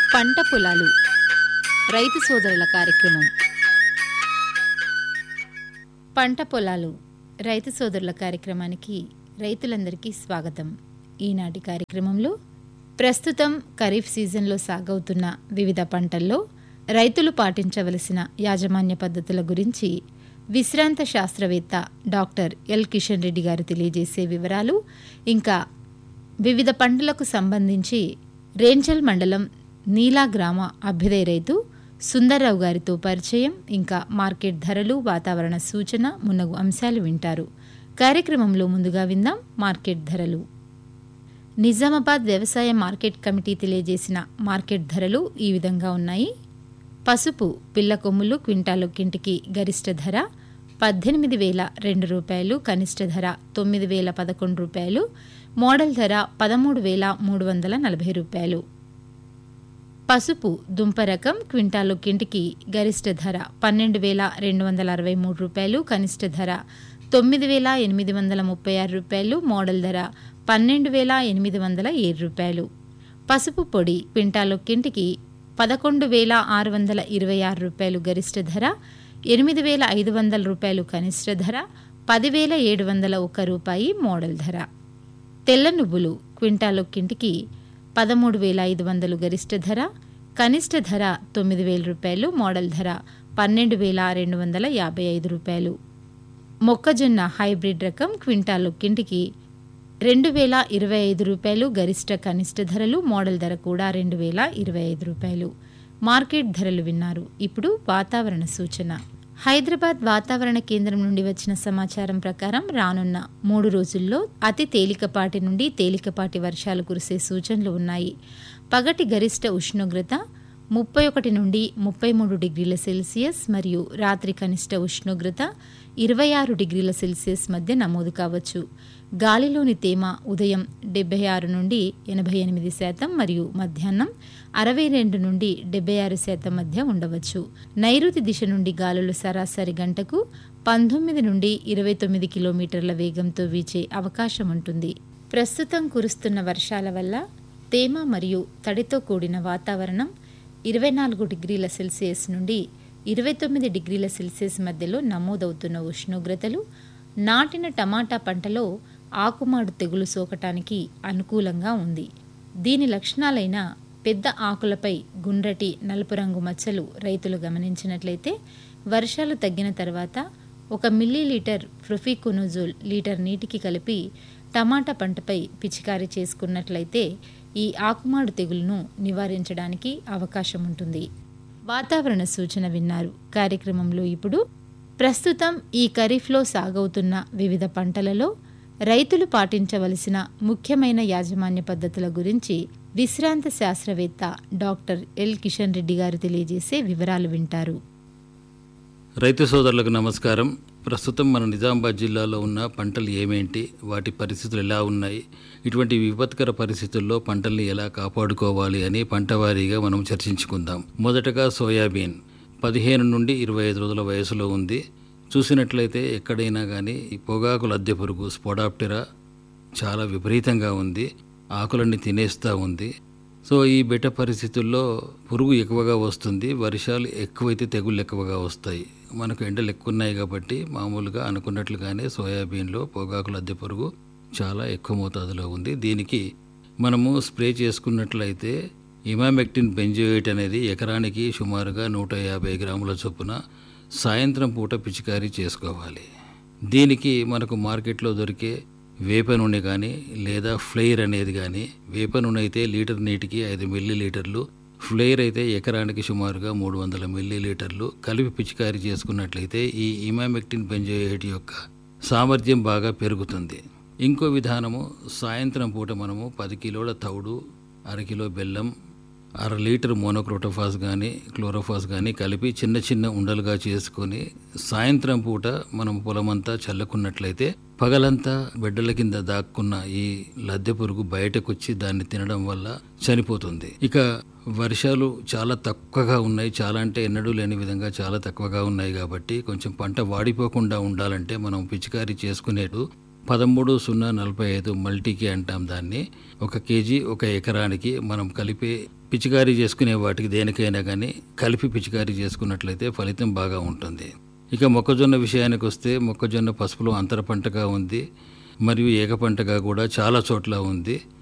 పంట పొలాలు రైతు సోదరుల కార్యక్రమం పంట పొలాలు రైతు సోదరుల కార్యక్రమానికి రైతులందరికీ స్వాగతం ఈనాటి కార్యక్రమంలో ప్రస్తుతం ఖరీఫ్ సీజన్లో సాగవుతున్న వివిధ పంటల్లో రైతులు పాటించవలసిన యాజమాన్య పద్ధతుల గురించి విశ్రాంత శాస్త్రవేత్త డాక్టర్ ఎల్ కిషన్ రెడ్డి గారు తెలియజేసే వివరాలు ఇంకా వివిధ పంటలకు సంబంధించి రేంచల్ మండలం నీలా గ్రామ అభ్యుదయ రైతు సుందర్రావు గారితో పరిచయం ఇంకా మార్కెట్ ధరలు వాతావరణ సూచన మున్నగు అంశాలు వింటారు కార్యక్రమంలో ముందుగా విందాం మార్కెట్ ధరలు నిజామాబాద్ వ్యవసాయ మార్కెట్ కమిటీ తెలియజేసిన మార్కెట్ ధరలు ఈ విధంగా ఉన్నాయి పసుపు పిల్ల కొమ్ములు క్వింటాలొక్కింటికి గరిష్ట ధర పద్దెనిమిది వేల రెండు రూపాయలు కనిష్ట ధర తొమ్మిది వేల పదకొండు రూపాయలు మోడల్ ధర పదమూడు వేల మూడు వందల నలభై రూపాయలు పసుపు దుంప రకం క్వింటాలొక్కింటికి గరిష్ట ధర పన్నెండు వేల రెండు వందల అరవై మూడు రూపాయలు కనిష్ట ధర తొమ్మిది వేల ఎనిమిది వందల ముప్పై ఆరు రూపాయలు మోడల్ ధర పన్నెండు వేల ఎనిమిది వందల ఏడు రూపాయలు పసుపు పొడి క్వింటాలొక్కింటికి పదకొండు వేల ఆరు వందల ఇరవై ఆరు రూపాయలు గరిష్ట ధర ఎనిమిది వేల ఐదు వందల రూపాయలు కనిష్ట ధర పదివేల ఏడు వందల ఒక్క రూపాయి మోడల్ ధర తెల్ల నువ్వులు క్వింటాలొక్కింటికి పదమూడు వేల ఐదు వందలు గరిష్ట ధర కనిష్ట ధర తొమ్మిది వేల రూపాయలు మోడల్ ధర పన్నెండు వేల రెండు వందల యాభై ఐదు రూపాయలు మొక్కజొన్న హైబ్రిడ్ రకం క్వింటాలొక్కింటికి రెండు వేల ఇరవై ఐదు రూపాయలు గరిష్ట కనిష్ట ధరలు మోడల్ ధర కూడా రెండు వేల ఇరవై ఐదు రూపాయలు మార్కెట్ ధరలు విన్నారు ఇప్పుడు వాతావరణ సూచన హైదరాబాద్ వాతావరణ కేంద్రం నుండి వచ్చిన సమాచారం ప్రకారం రానున్న మూడు రోజుల్లో అతి తేలికపాటి నుండి తేలికపాటి వర్షాలు కురిసే సూచనలు ఉన్నాయి పగటి గరిష్ట ఉష్ణోగ్రత ముప్పై ఒకటి నుండి ముప్పై మూడు డిగ్రీల సెల్సియస్ మరియు రాత్రి కనిష్ట ఉష్ణోగ్రత ఇరవై ఆరు డిగ్రీల సెల్సియస్ మధ్య నమోదు కావచ్చు గాలిలోని తేమ ఉదయం డెబ్బై ఆరు నుండి ఎనభై ఎనిమిది శాతం మరియు మధ్యాహ్నం అరవై రెండు నుండి డెబ్బై ఆరు శాతం మధ్య ఉండవచ్చు నైరుతి దిశ నుండి గాలులు సరాసరి గంటకు పంతొమ్మిది నుండి ఇరవై తొమ్మిది కిలోమీటర్ల వేగంతో వీచే అవకాశం ఉంటుంది ప్రస్తుతం కురుస్తున్న వర్షాల వల్ల తేమ మరియు తడితో కూడిన వాతావరణం ఇరవై నాలుగు డిగ్రీల సెల్సియస్ నుండి ఇరవై తొమ్మిది డిగ్రీల సెల్సియస్ మధ్యలో నమోదవుతున్న ఉష్ణోగ్రతలు నాటిన టమాటా పంటలో ఆకుమాడు తెగులు సోకటానికి అనుకూలంగా ఉంది దీని లక్షణాలైన పెద్ద ఆకులపై గుండ్రటి నలుపు రంగు మచ్చలు రైతులు గమనించినట్లయితే వర్షాలు తగ్గిన తర్వాత ఒక మిల్లీ లీటర్ ఫ్రొఫికోనోజోల్ లీటర్ నీటికి కలిపి టమాటా పంటపై పిచికారీ చేసుకున్నట్లయితే ఈ ఆకుమాడు తెగులును నివారించడానికి అవకాశం ఉంటుంది వాతావరణ సూచన విన్నారు కార్యక్రమంలో ఇప్పుడు ప్రస్తుతం ఈ ఖరీఫ్లో సాగవుతున్న వివిధ పంటలలో రైతులు పాటించవలసిన ముఖ్యమైన యాజమాన్య పద్ధతుల గురించి విశ్రాంత శాస్త్రవేత్త డాక్టర్ ఎల్ కిషన్ రెడ్డి గారు తెలియజేసే వివరాలు వింటారు రైతు సోదరులకు నమస్కారం ప్రస్తుతం మన నిజామాబాద్ జిల్లాలో ఉన్న పంటలు ఏమేంటి వాటి పరిస్థితులు ఎలా ఉన్నాయి ఇటువంటి విపత్కర పరిస్థితుల్లో పంటల్ని ఎలా కాపాడుకోవాలి అని పంట వారీగా మనం చర్చించుకుందాం మొదటగా సోయాబీన్ పదిహేను నుండి ఇరవై ఐదు రోజుల వయసులో ఉంది చూసినట్లయితే ఎక్కడైనా కానీ ఈ పొగాకు లద్దె పురుగు స్పోడాప్టెరా చాలా విపరీతంగా ఉంది ఆకులన్నీ తినేస్తూ ఉంది సో ఈ బెట్ట పరిస్థితుల్లో పురుగు ఎక్కువగా వస్తుంది వర్షాలు ఎక్కువైతే తెగుళ్ళు ఎక్కువగా వస్తాయి మనకు ఎండలు ఎక్కువ ఉన్నాయి కాబట్టి మామూలుగా అనుకున్నట్లుగానే సోయాబీన్లో పొగాకు లద్దె పురుగు చాలా ఎక్కువ మోతాదులో ఉంది దీనికి మనము స్ప్రే చేసుకున్నట్లయితే ఇమామెక్టిన్ బెంజోయిట్ అనేది ఎకరానికి సుమారుగా నూట యాభై గ్రాముల చొప్పున సాయంత్రం పూట పిచికారీ చేసుకోవాలి దీనికి మనకు మార్కెట్లో దొరికే వేప నూనె కానీ లేదా ఫ్లేయర్ అనేది కానీ వేప నూనె అయితే లీటర్ నీటికి ఐదు మిల్లీ లీటర్లు ఫ్లేయర్ అయితే ఎకరానికి సుమారుగా మూడు వందల మిల్లీ లీటర్లు కలిపి పిచికారీ చేసుకున్నట్లయితే ఈ ఇమామెక్టిన్ బెంజోయేట్ యొక్క సామర్థ్యం బాగా పెరుగుతుంది ఇంకో విధానము సాయంత్రం పూట మనము పది కిలోల తౌడు అరకిలో బెల్లం అర లీటర్ మోనోక్రోటోఫాస్ కానీ క్లోరోఫాస్ కానీ కలిపి చిన్న చిన్న ఉండలుగా చేసుకొని సాయంత్రం పూట మనం పొలమంతా చల్లుకున్నట్లయితే పగలంతా బిడ్డల కింద దాక్కున్న ఈ లద్దె పురుగు బయటకు వచ్చి దాన్ని తినడం వల్ల చనిపోతుంది ఇక వర్షాలు చాలా తక్కువగా ఉన్నాయి చాలా అంటే ఎన్నడూ లేని విధంగా చాలా తక్కువగా ఉన్నాయి కాబట్టి కొంచెం పంట వాడిపోకుండా ఉండాలంటే మనం పిచికారీ చేసుకునేటు పదమూడు సున్నా నలభై ఐదు మల్టీకి అంటాం దాన్ని ఒక కేజీ ఒక ఎకరానికి మనం కలిపి పిచికారీ చేసుకునే వాటికి దేనికైనా కానీ కలిపి పిచికారీ చేసుకున్నట్లయితే ఫలితం బాగా ఉంటుంది ఇక మొక్కజొన్న విషయానికి వస్తే మొక్కజొన్న పసుపులో అంతర పంటగా ఉంది మరియు ఏక పంటగా కూడా చాలా చోట్ల ఉంది